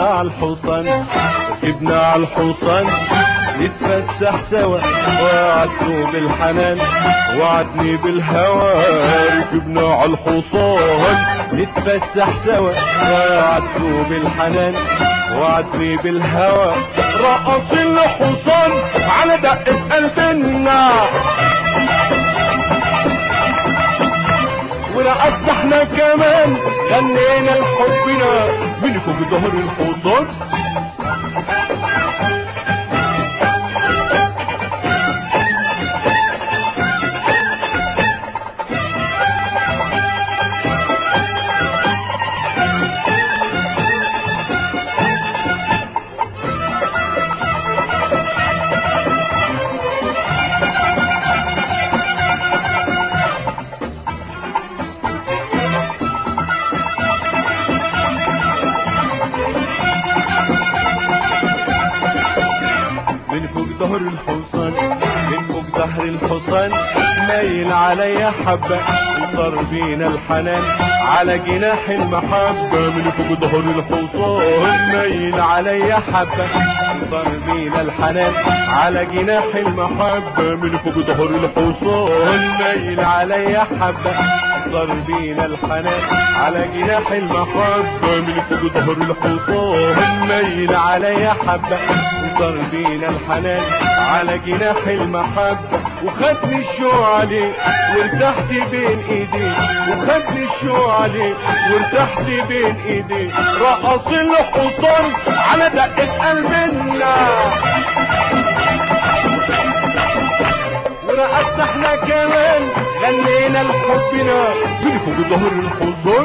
على الحصان ركبنا على الحصان نتفسح سوا وعدته بالحنان وعدني بالهوى ركبنا على الحصان نتفسح سوا وعدته بالحنان وعدني بالهوى رقص الحصان على دقة قلبنا ورقصنا احنا كمان غنينا لحبنا من فوق ظهر الحصان من فوق ظهر الحصان من فوق ظهر الحصان مايل عليا حبة وصار بينا الحنان على جناح المحبة من فوق ظهر الحصان مايل عليا حبة وصار بينا الحنان على جناح المحبة من فوق ظهر الحصان مايل عليا حبة صار بينا الحنان على جناح المحبة من فوق ظهر الحصان مايل عليا حبة صار بينا الحنان على جناح المحبة وخدني الشوق عليه وارتحت بين ايديه وخدني الشوق عليه وارتحت بين ايديه رقص الحصان على دقة قلبنا ورقصنا احنا كمان غنينا لحبنا من فوق ظهر الحصان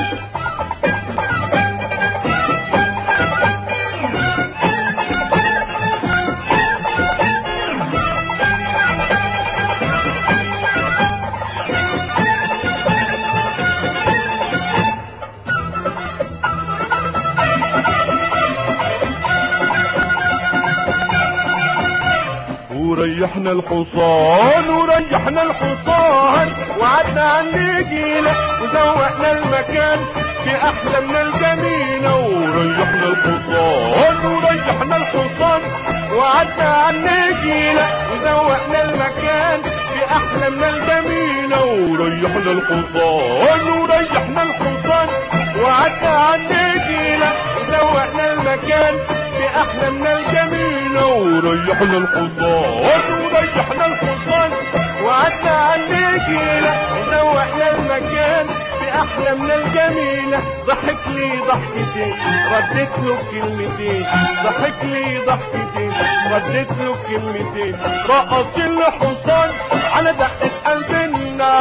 وريحنا الحصان وريحنا الحصان وعدنا عن نجيلة وزوقنا المكان في احلامنا الجميلة وريحنا الحصان وريحنا الحصان وعدنا عن نجيلة وزوقنا المكان في احلامنا الجميلة وريحنا الحصان وريحنا الحصان وعدنا عن نجيلة وزوقنا المكان في احلامنا الجميلة وريحنا الحصان وريحنا الحصان وعدنا على النجيلة وزوقنا المكان في احلامنا الجميلة ضحك لي ضحكتين رديت له كلمتين ضحك لي ضحكتين رديت له كلمتين رقص الحصان على دقة قلبنا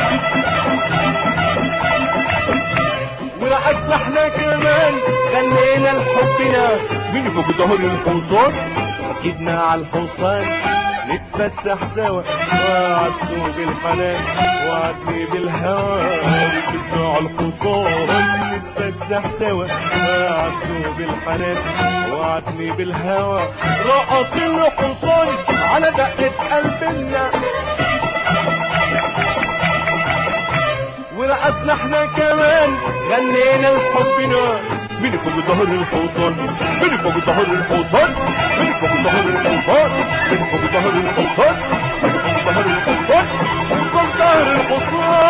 ورقصنا احنا كمان غنينا لحبنا من فوق ظهر الحصان ركبنا على الحصان نتفسح سوا وعدته بالحنان وعدني بالهوى ركبنا على الحصان نتفسح سوا وعدته بالحنان وعدني بالهوى رقص الحصان على دقة قلبنا ورقصنا احنا كمان غنينا لحبنا من فوق ظهر الحصان من فوق ظهر الحصان من فوق ظهر الحصان من فوق ظهر الحصان من فوق ظهر الحصان من فوق ظهر الحصان